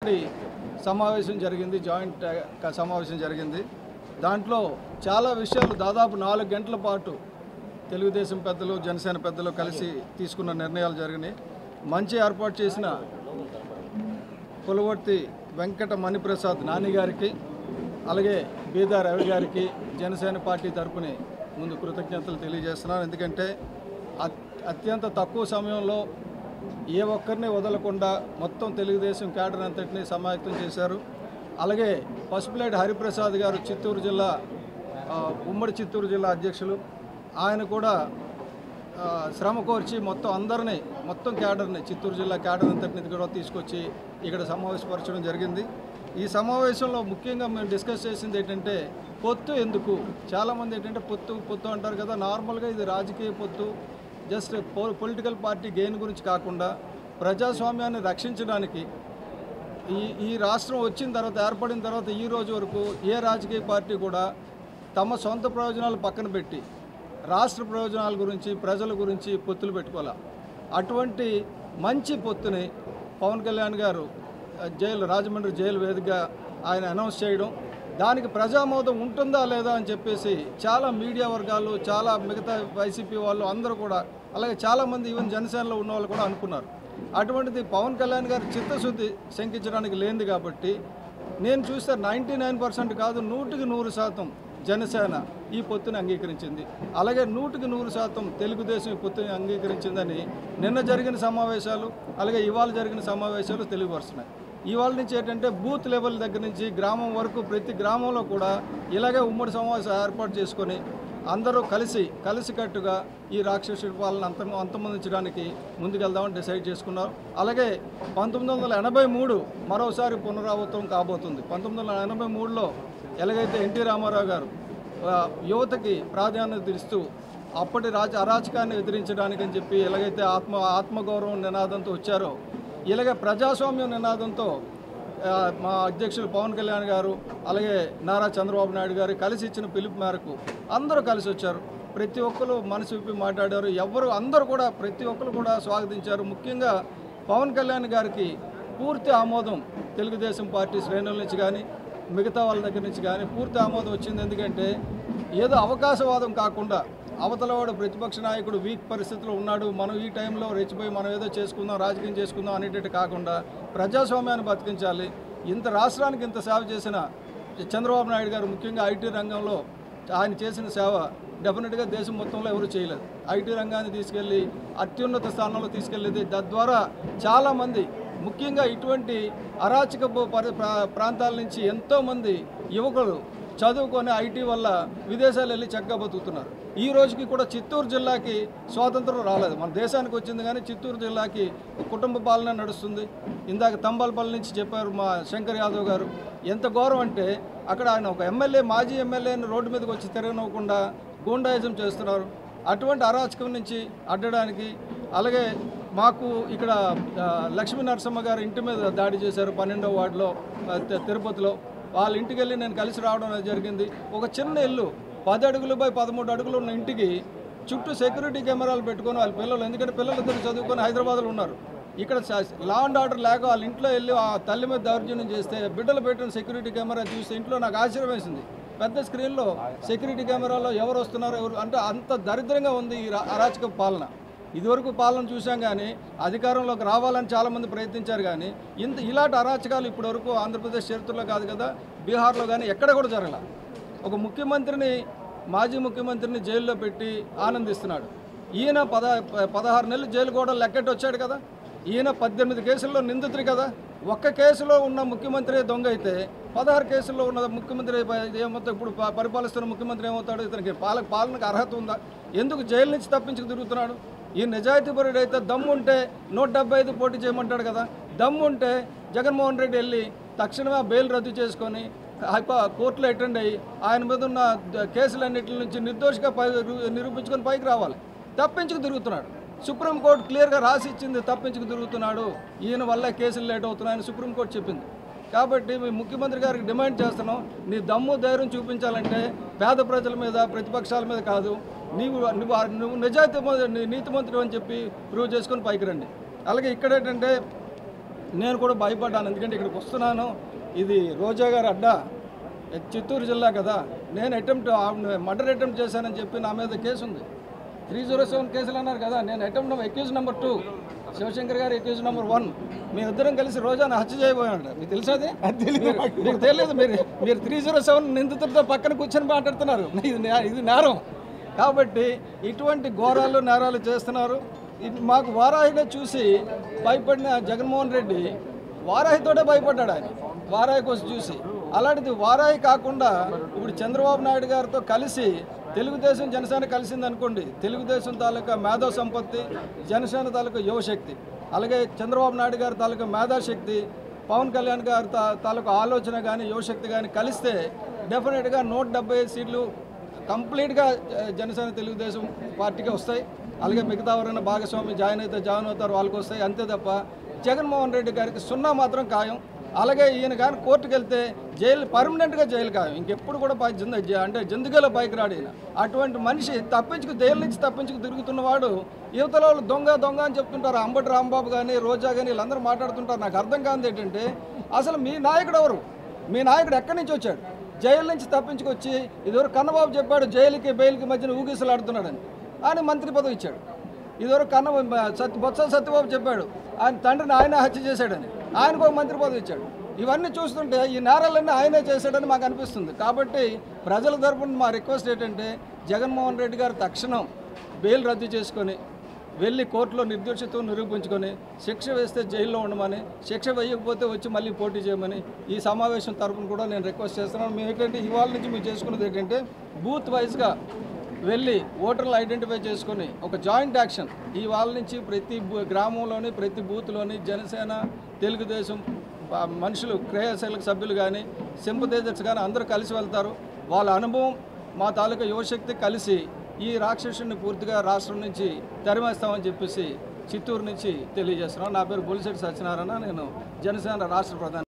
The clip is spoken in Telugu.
పార్టీ సమావేశం జరిగింది జాయింట్ ఆ, సమావేశం జరిగింది దాంట్లో చాలా విషయాలు దాదాపు నాలుగు గంటల పాటు తెలుగుదేశం పెద్దలు జనసేన పెద్దలు కలిసి తీసుకున్న నిర్ణయాలు జరిగినాయి మంచి ఏర్పాటు చేసిన పులవర్తి వెంకట మణిప్రసాద్ నాని గారికి అలాగే బీదా రవి గారికి జనసేన పార్టీ తరపున ముందు కృతజ్ఞతలు తెలియజేస్తున్నాను ఎందుకంటే అత్- అత్యంత తక్కువ సమయంలో ఏ ఒక్కరిని వదలకుండా మొత్తం తెలుగుదేశం క్యాడర్ అంతటిని సమాయత్తం చేశారు అలాగే పసుపులేటి హరిప్రసాద్ గారు చిత్తూరు జిల్లా ఆ, ఉమ్మడి చిత్తూరు జిల్లా అధ్యక్షులు ఆయన కూడా ఆ, శ్రమ కోర్చి మొత్తం అందరినీ మొత్తం క్యాడర్ని చిత్తూరు జిల్లా క్యాడర్ అంతటిని కూడా తీసుకొచ్చి ఇక్కడ సమావేశపరచడం జరిగింది ఈ సమావేశంలో ముఖ్యంగా మేము డిస్కస్ చేసింది ఏంటంటే పొత్తు ఎందుకు చాలామంది ఏంటంటే పొత్తు పొత్తు అంటారు కదా నార్మల్గా ఇది రాజకీయ పొత్తు జస్ట్ పొలిటికల్ పార్టీ గెయిన్ గురించి కాకుండా ప్రజాస్వామ్యాన్ని రక్షించడానికి ఈ ఈ రాష్ట్రం వచ్చిన తర్వాత ఏర్పడిన తర్వాత ఈ రోజు వరకు ఏ రాజకీయ పార్టీ కూడా తమ సొంత ప్రయోజనాలు పక్కన పెట్టి రాష్ట్ర ప్రయోజనాల గురించి ప్రజల గురించి పొత్తులు పెట్టుకోవాలి అటువంటి మంచి పొత్తుని పవన్ కళ్యాణ్ గారు ఆ, జైలు రాజమండ్రి జైలు వేదికగా ఆయన అనౌన్స్ చేయడం దానికి ప్రజామోదం ఉంటుందా లేదా అని చెప్పేసి చాలా మీడియా వర్గాలు చాలా మిగతా వైసీపీ వాళ్ళు అందరూ కూడా అలాగే చాలామంది ఈవెన్ జనసేనలో ఉన్న వాళ్ళు కూడా అనుకున్నారు అటువంటిది పవన్ కళ్యాణ్ గారి చిత్తశుద్ధి శంకించడానికి లేనిది కాబట్టి నేను చూస్తే నైంటీ నైన్ పర్సెంట్ కాదు నూటికి నూరు శాతం జనసేన ఈ పొత్తుని అంగీకరించింది అలాగే నూటికి నూరు శాతం తెలుగుదేశం ఈ పొత్తుని అంగీకరించిందని నిన్న జరిగిన సమావేశాలు అలాగే ఇవాళ జరిగిన సమావేశాలు తెలియపరుస్తున్నాయి ఇవాళ నుంచి ఏంటంటే బూత్ లెవెల్ దగ్గర నుంచి గ్రామం వరకు ప్రతి గ్రామంలో కూడా ఇలాగే ఉమ్మడి సమావేశం ఏర్పాటు చేసుకొని అందరూ కలిసి కలిసికట్టుగా ఈ రాక్షసుడి పాలన అంత అంతమొందించడానికి ముందుకెళ్దామని డిసైడ్ చేసుకున్నారు అలాగే పంతొమ్మిది వందల ఎనభై మూడు మరోసారి పునరావృతం కాబోతుంది పంతొమ్మిది వందల ఎనభై మూడులో ఎలాగైతే ఎన్టీ రామారావు గారు ఆ, యువతకి ప్రాధాన్యత ఇస్తూ అప్పటి రాజ అరాచకాన్ని ఎదిరించడానికి అని చెప్పి ఎలాగైతే ఆత్మ ఆత్మగౌరవం నినాదంతో వచ్చారో ఇలాగ ప్రజాస్వామ్యం నినాదంతో ఆ, మా అధ్యక్షులు పవన్ కళ్యాణ్ గారు అలాగే నారా చంద్రబాబు నాయుడు గారు కలిసి ఇచ్చిన పిలుపు మేరకు అందరూ కలిసి వచ్చారు ప్రతి ఒక్కరు మనసు విప్పి మాట్లాడారు ఎవరు అందరూ కూడా ప్రతి ఒక్కరు కూడా స్వాగతించారు ముఖ్యంగా పవన్ కళ్యాణ్ గారికి పూర్తి ఆమోదం తెలుగుదేశం పార్టీ శ్రేణుల నుంచి కానీ మిగతా వాళ్ళ దగ్గర నుంచి కానీ పూర్తి ఆమోదం వచ్చింది ఎందుకంటే ఏదో అవకాశవాదం కాకుండా అవతలవాడు ప్రతిపక్ష నాయకుడు వీక్ పరిస్థితిలో ఉన్నాడు మనం ఈ టైంలో రెచ్చిపోయి మనం ఏదో చేసుకుందాం రాజకీయం చేసుకుందాం అనేటట్టు కాకుండా ప్రజాస్వామ్యాన్ని బతికించాలి ఇంత రాష్ట్రానికి ఇంత సేవ చేసిన చంద్రబాబు నాయుడు గారు ముఖ్యంగా ఐటీ రంగంలో ఆయన చేసిన సేవ డెఫినెట్గా దేశం మొత్తంలో ఎవరు చేయలేదు ఐటీ రంగాన్ని తీసుకెళ్ళి అత్యున్నత స్థానంలో తీసుకెళ్ళేది తద్వారా చాలామంది ముఖ్యంగా ఇటువంటి అరాచకపు పరి ప్రా- ప్రాంతాల నుంచి ఎంతోమంది యువకులు చదువుకొని ఐటీ వల్ల విదేశాలు వెళ్ళి చక్కగా బతుకుతున్నారు ఈ రోజుకి కూడా చిత్తూరు జిల్లాకి స్వాతంత్రం రాలేదు మన దేశానికి వచ్చింది కానీ చిత్తూరు జిల్లాకి కుటుంబ పాలన నడుస్తుంది ఇందాక తంబాలపల్లి నుంచి చెప్పారు మా శంకర్ యాదవ్ గారు ఎంత ఘోరం అంటే అక్కడ ఆయన ఒక ఎమ్మెల్యే మాజీ ఎమ్మెల్యేని రోడ్డు మీదకి వచ్చి తిరగనివ్వకుండా గూండాయిజం చేస్తున్నారు అటువంటి అరాచకం నుంచి అడ్డడానికి అలాగే మాకు ఇక్కడ ఆ, లక్ష్మీ నరసింహ గారు ఇంటి మీద దాడి చేశారు పన్నెండవ వార్డులో ఆ, తి- తిరుపతిలో వాళ్ళ ఇంటికి వెళ్ళి నేను కలిసి రావడం అనేది జరిగింది ఒక చిన్న ఇల్లు పది అడుగులు బై పదమూడు అడుగులు ఉన్న ఇంటికి చుట్టూ సెక్యూరిటీ కెమెరాలు పెట్టుకొని వాళ్ళ పిల్లలు ఎందుకంటే పిల్లలిద్దరు చదువుకొని హైదరాబాద్లో ఉన్నారు ఇక్కడ లా అండ్ ఆర్డర్ లేక వాళ్ళ ఇంట్లో వెళ్ళి ఆ తల్లి మీద దౌర్జన్యం చేస్తే బిడ్డలు పెట్టిన సెక్యూరిటీ కెమెరా చూస్తే ఇంట్లో నాకు ఆశ్చర్యం వేసింది పెద్ద స్క్రీన్లో సెక్యూరిటీ కెమెరాలో ఎవరు వస్తున్నారు ఎవరు అంటే అంత దరిద్రంగా ఉంది ఈ రా- అరాచక పాలన ఇదివరకు పాలన చూసాం కానీ అధికారంలోకి రావాలని చాలామంది ప్రయత్నించారు కానీ ఇంత ఇలాంటి అరాచకాలు ఇప్పటివరకు ఆంధ్రప్రదేశ్ చరిత్రలో కాదు కదా బీహార్లో కానీ ఎక్కడ కూడా జరగల ఒక ముఖ్యమంత్రిని మాజీ ముఖ్యమంత్రిని జైల్లో పెట్టి ఆనందిస్తున్నాడు ఈయన పద పదహారు నెలలు జైలు కూడా లెక్కెట్టి వచ్చాడు కదా ఈయన పద్దెనిమిది కేసుల్లో నిందితుడు కదా ఒక్క కేసులో ఉన్న ముఖ్యమంత్రి దొంగ అయితే పదహారు కేసుల్లో ఉన్న ముఖ్యమంత్రి ప- ఏమవుతా ఇప్పుడు ప- పరిపాలిస్తున్న ముఖ్యమంత్రి ఏమవుతాడు ఇతనికి పాలక పాలనకు అర్హత ఉందా ఎందుకు జైలు నుంచి తప్పించుకు తిరుగుతున్నాడు ఈ నిజాయితీపరుడు అయితే దమ్ము ఉంటే నూట డెబ్బై ఐదు పోటీ చేయమంటాడు కదా దమ్ము ఉంటే జగన్మోహన్ రెడ్డి వెళ్ళి తక్షణమే ఆ బెయిల్ రద్దు చేసుకొని హైపా కోర్టులో అటెండ్ అయ్యి ఆయన మీద ఉన్న ద- కేసులన్నిటి నుంచి నిర్దోషిగా పై రు- నిరూపించుకొని పైకి రావాలి తప్పించుకు తిరుగుతున్నాడు సుప్రీంకోర్టు క్లియర్గా రాసి ఇచ్చింది తప్పించుకు తిరుగుతున్నాడు ఈయన వల్ల కేసులు లేట్ అవుతున్నాయని సుప్రీంకోర్టు చెప్పింది కాబట్టి మీ ముఖ్యమంత్రి గారికి డిమాండ్ చేస్తున్నాం నీ దమ్ము ధైర్యం చూపించాలంటే పేద ప్రజల మీద ప్రతిపక్షాల మీద కాదు నీవు నువ్వు నువ్వు నిజాయితీ నీ నీతిమంతుడు అని చెప్పి ప్రూవ్ చేసుకొని పైకి రండి అలాగే ఇక్కడ ఏంటంటే నేను కూడా భయపడ్డాను ఎందుకంటే ఇక్కడికి వస్తున్నాను ఇది రోజా గారు అడ్డా చిత్తూరు జిల్లా కదా నేను అటెంప్ట్ మర్డర్ అటెంప్ట్ చేశానని చెప్పి నా మీద కేసు ఉంది త్రీ జీరో సెవెన్ కేసులు అన్నారు కదా నేను attempt accused number two Shivashankar గారు అక్యూజ్ నెంబర్ వన్ మీ ఇద్దరం కలిసి రోజాను హత్య చేయబోయాడు మీకు తెలుసా అది మీరు- మీకు తెలియదు మీరు మీరు త్రీ జీరో సెవెన్ నిందితులతో పక్కన కూర్చొని మాట్లాడుతున్నారు ఇది నే- ఇది నేరం కాబట్టి ఇటువంటి ఘోరాలు నేరాలు చేస్తున్నారు ఇది మాకు వారాహిగా చూసి భయపడిన జగన్మోహన్ రెడ్డి వారాహితోటే భయపడ్డాడు ఆయన వారాహి కోసం చూసి అలాంటిది వారాహి కాకుండా ఇప్పుడు చంద్రబాబు నాయుడు గారితో కలిసి తెలుగుదేశం జనసేన కలిసింది అనుకోండి తెలుగుదేశం తాలూకా మేధో సంపత్తి జనసేన తాలూకా యువశక్తి అలాగే చంద్రబాబు నాయుడు గారి తాలూకా మేధాశక్తి పవన్ కళ్యాణ్ గారి తా తాలూకా ఆలోచన కానీ యువశక్తి కానీ కలిస్తే డెఫినెట్గా నూట డెబ్బై ఐదు సీట్లు కంప్లీట్గా జ- జనసేన తెలుగుదేశం పార్టీకి వస్తాయి అలాగే మిగతా ఎవరైనా భాగస్వామి జాయిన్ అయితే జాయిన్ అవుతారు వాళ్ళకి వస్తాయి అంతే తప్ప జగన్మోహన్ రెడ్డి గారికి సున్నా మాత్రం ఖాయం అలాగే ఈయన కానీ కోర్టుకు వెళ్తే జైలు పర్మనెంట్గా జైలు ఖాయం ఇంకెప్పుడు కూడా పై జింద జ- అంటే జిందగీలో పైకి రాడు ఈయన అటువంటి మనిషి తప్పించుకు జైలు నుంచి తప్పించుకు తిరుగుతున్నవాడు యువతల వాళ్ళు దొంగ దొంగ అని చెప్తుంటారు అంబటి రాంబాబు కానీ రోజా కానీ వీళ్ళందరూ మాట్లాడుతుంటారు నాకు అర్థం కాదు ఏంటంటే అసలు మీ నాయకుడు ఎవరు మీ నాయకుడు ఎక్కడి నుంచి వచ్చాడు జైలు నుంచి తప్పించుకొచ్చి ఇదివరకు కన్నబాబు చెప్పాడు జైలుకి బెయిల్కి మధ్యన ఊగిసలాడుతున్నాడని ఆయన మంత్రి పదవి ఇచ్చాడు ఇదివరకు కన్న సత్య బొత్స సత్యబాబు చెప్పాడు ఆయన తండ్రిని ఆయన హత్య చేశాడని ఆయనకు ఒక మంత్రి పదవి ఇచ్చాడు ఇవన్నీ చూస్తుంటే ఈ నేరాలన్నీ ఆయనే చేశాడని మాకు అనిపిస్తుంది కాబట్టి ప్రజల తరపున మా రిక్వెస్ట్ ఏంటంటే జగన్మోహన్ రెడ్డి గారు తక్షణం బెయిల్ రద్దు చేసుకొని వెళ్ళి కోర్టులో నిర్దోషిత్వం నిరూపించుకొని శిక్ష వేస్తే జైల్లో ఉండమని శిక్ష వేయకపోతే వచ్చి మళ్ళీ పోటీ చేయమని ఈ సమావేశం తరపున కూడా నేను రిక్వెస్ట్ చేస్తున్నాను మేము ఏంటంటే ఇవాళ నుంచి మేము చేసుకున్నది ఏంటంటే బూత్ వైజ్గా వెళ్ళి ఓటర్లు ఐడెంటిఫై చేసుకొని ఒక జాయింట్ యాక్షన్ ఈ వాళ్ళ నుంచి ప్రతి బూ- గ్రామంలోని ప్రతి బూత్లోని జనసేన తెలుగుదేశం ఆ, మనుషులు క్రియాశీలక సభ్యులు కానీ సింపతైజర్స్ కానీ అందరూ కలిసి వెళ్తారు వాళ్ళ అనుభవం మా తాలూకా యువశక్తి కలిసి ఈ రాక్షసుని పూర్తిగా రాష్ట్రం నుంచి తరిమేస్తామని చెప్పేసి చిత్తూరు నుంచి తెలియజేస్తున్నాం నా పేరు బొలిశెట్టి సత్యనారాయణ నేను జనసేన రాష్ట్ర ప్రధాని